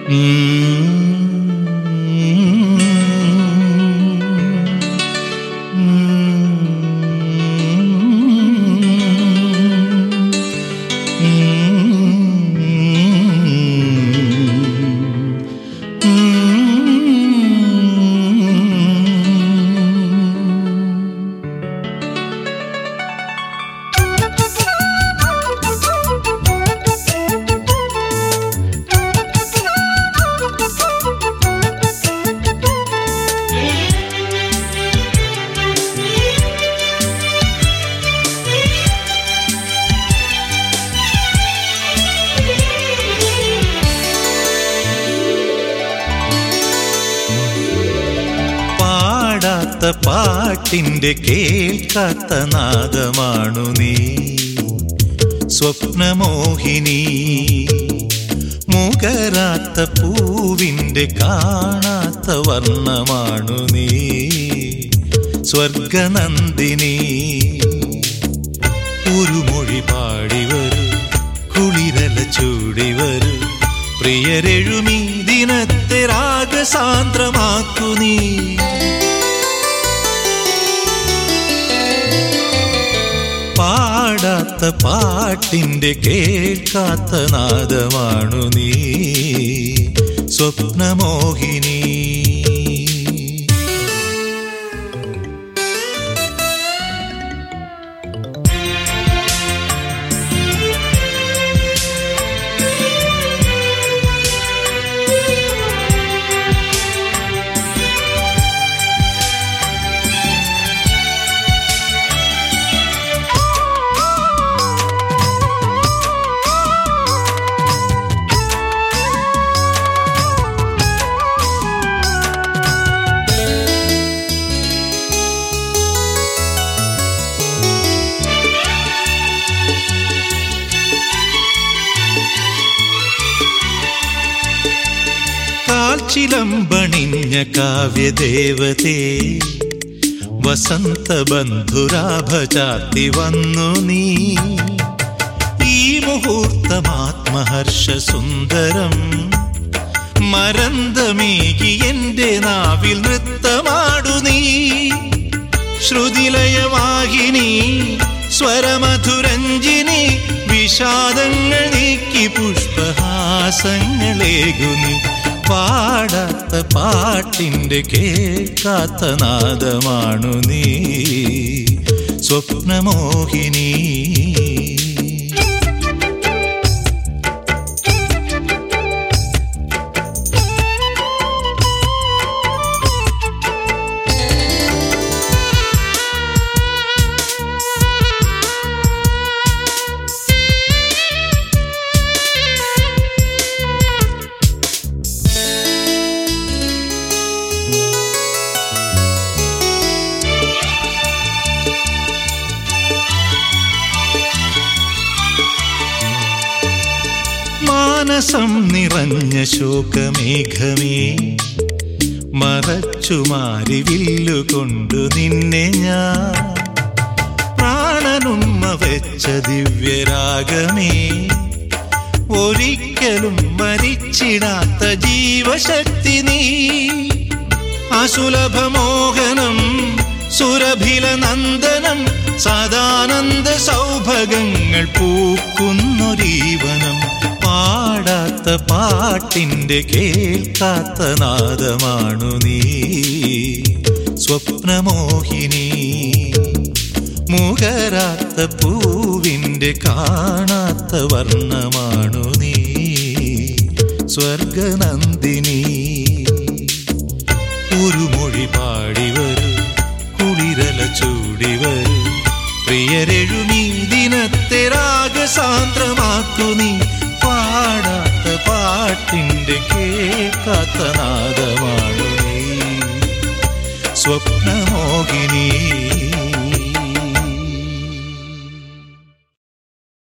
പാടാത്ത പാട്ടിന്റെ കേൾക്കാത്ത നാദമാണു നീ സ്വപ്നമോഹിനി മുകരാത്ത പൂവിന്റെ കാണാത്ത വർണ്ണമാണു നീ സ്വർഗനന്ദിനി ഒരു മൊഴി പാടി വരൂ കുളിരല ചൂടി വരൂ പ്രിയരെഴുമീ ദിനത്തെ രാഗസാന്ദ്രമാക്കു നീ പാടാത്ത പാട്ടിന്റെ കേൾക്കാത്ത നാദമാണു നീ സ്വപ്നമോഹിനി കാൽച്ചിലമ്പണിഞ്ഞ കാവ്യദേവതേ വസന്ത ബന്ധുരാഭ ചാർത്തി വന്നു നീ ഈ മുഹൂർത്തമാത്മഹർഷ സുന്ദരം മരന്തമേകി എന്റെ നാവിൽ നൃത്തമാടു നീ ശ്രുതിലയവാഹിനി സ്വരമധുരഞ്ജിനി വിഷാദങ്ങൾ നീക്കി പുഷ്പഹാസങ്ങളേകുനി പാടാത്ത പാട്ടിന്റെ കേൾക്കാത്ത നാദമാണു നീ സ്വപ്നമോഹിനി മാനസം നിറഞ്ഞ ശോകമേഘമേ മറച്ചുമാരി വില്ലുകൊണ്ടു നിന്നെ ഞാൻ പ്രാണനുമ്മ വെച്ച ദിവ്യരാഗമേ ഒരിക്കലും മരിച്ചിടാത്ത ജീവശക്തി നീ അസുലഭമോഹനം സുരഭില നന്ദനം സദാനന്ദ സൗഭഗങ്ങൾ പൂക്കുന്നൊരീവനം പാടാത്ത പാട്ടിന്റെ കേൾക്കാത്ത നാദമാണു നീ സ്വപ്നമോഹിനി മുകരാത്ത പൂവിന്റെ കാണാത്ത വർണ്ണമാണു നീ സ്വർഗനന്ദിനി ഒരു മൊഴി പാടി വരൂ കുളിരല ചൂടി വരൂ പ്രിയരെഴുമീ ദിനത്തെ രാഗസാന്ദ്രമാക്കു നീ പാടാത്ത പാട്ടിന്റെ കേൾക്കാത്ത നാദമാണു നീ സ്വപ്നമോഹിനി